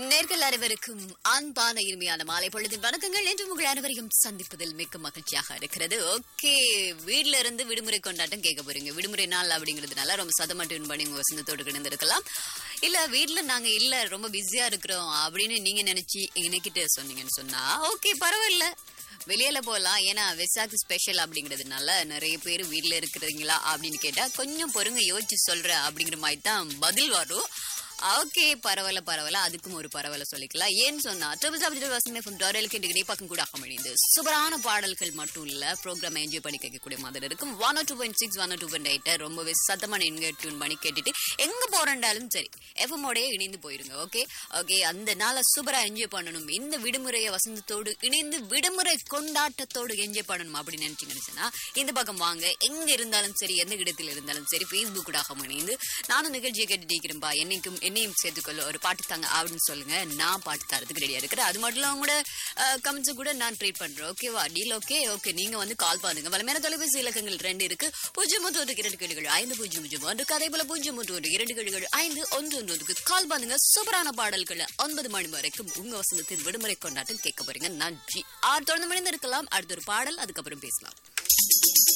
நேர்கள் அனைவருக்கும் அன்பான இனிமையான மாலை பொழுதின் வணக்கங்கள் என்று உங்கள் அனைவரையும் சந்திப்பதில் மிக்க மகிழ்ச்சியாக இருக்கிறது ஓகே வீட்ல இருந்து விடுமுறை கொண்டாட்டம் கேட்க போறீங்க விடுமுறை நாள் அப்படிங்கிறதுனால ரொம்ப சதமட்டும் பண்ணி உங்க வசந்தத்தோடு கிடந்திருக்கலாம் இல்ல வீட்ல நாங்க இல்ல ரொம்ப பிஸியா இருக்கிறோம் அப்படின்னு நீங்க நினைச்சு இன்னைக்கிட்ட சொன்னீங்கன்னு சொன்னா ஓகே பரவாயில்ல வெளியில போகலாம் ஏன்னா வெசாக்கு ஸ்பெஷல் அப்படிங்கிறதுனால நிறைய பேர் வீட்ல இருக்கிறீங்களா அப்படின்னு கேட்டா கொஞ்சம் பொறுங்க யோசிச்சு சொல்றேன் அப்படிங்கிற மாதிரி தான் பதில் வரும் ஓகே பரவாயில்ல பரவாயில்ல அதுக்கும் ஒரு பரவாயில்ல சொல்லிக்கலாம் ஏன்னு சொன்னா ட்ரிபிள் சாப்பிட்டு வசமே ஃப்ரம் டாரலுக்கு இன்றைக்கு பக்கம் கூட அமைந்து சூப்பரான பாடல்கள் மட்டும் இல்ல ப்ரோக்ராம் என்ஜாய் பண்ணி கேட்கக்கூடிய மாதிரி இருக்கும் one two point six one two point eight ரொம்பவே சத்தமா நீங்க டியூன் பண்ணி கேட்டுட்டு எங்க போறண்டாலும் சரி எஃப்எம் ஓடயே இணைந்து போயிருங்க ஓகே ஓகே அந்த நாளை சூப்பரா என்ஜாய் பண்ணணும் இந்த விடுமுறையை வசந்தத்தோடு இணைந்து விடுமுறை கொண்டாட்டத்தோடு என்ஜாய் பண்ணணும் அப்படின்னு நினைச்சீங்கன்னு சொன்னா இந்த பக்கம் வாங்க எங்க இருந்தாலும் சரி எந்த இடத்துல இருந்தாலும் சரி ஃபேஸ்புக் கூட இணைந்து நானும் நிகழ்ச்சியை கேட்டுட்டு இருக்கிறேன்பா என்னைக்கும் என்னையும் சேர்த்துக்கொள்ள ஒரு பாட்டு தாங்க அப்படின்னு சொல்லுங்க நான் பாட்டு தரதுக்கு ரெடியா இருக்கிறேன் அது மட்டும் இல்லாம கூட கமெண்ட்ஸ் கூட நான் ட்ரீட் பண்றேன் ஓகேவா டீல் ஓகே ஓகே நீங்க வந்து கால் பண்ணுங்க வளமையான தொலைபேசி இலக்கங்கள் ரெண்டு இருக்கு பூஜ்ஜியம் ஒன்று ஒன்று இரண்டு கேடுகள் ஐந்து பூஜ்ஜியம் பூஜ்ஜியம் ஒன்றுக்கு அதே போல பூஜ்ஜியம் ஒன்று ஒன்று இரண்டு கேடுகள் ஐந்து ஒன்று ஒன்று ஒன்றுக்கு கால் பண்ணுங்க சூப்பரான பாடல்களை ஒன்பது மணி வரைக்கும் உங்க வசந்தத்தின் விடுமுறை கொண்டாட்டம் கேட்க போறீங்க நன்றி ஆறு தொடர்ந்து மணிந்து இருக்கலாம் அடுத்த ஒரு பாடல் அதுக்கப்புறம் பேசலாம்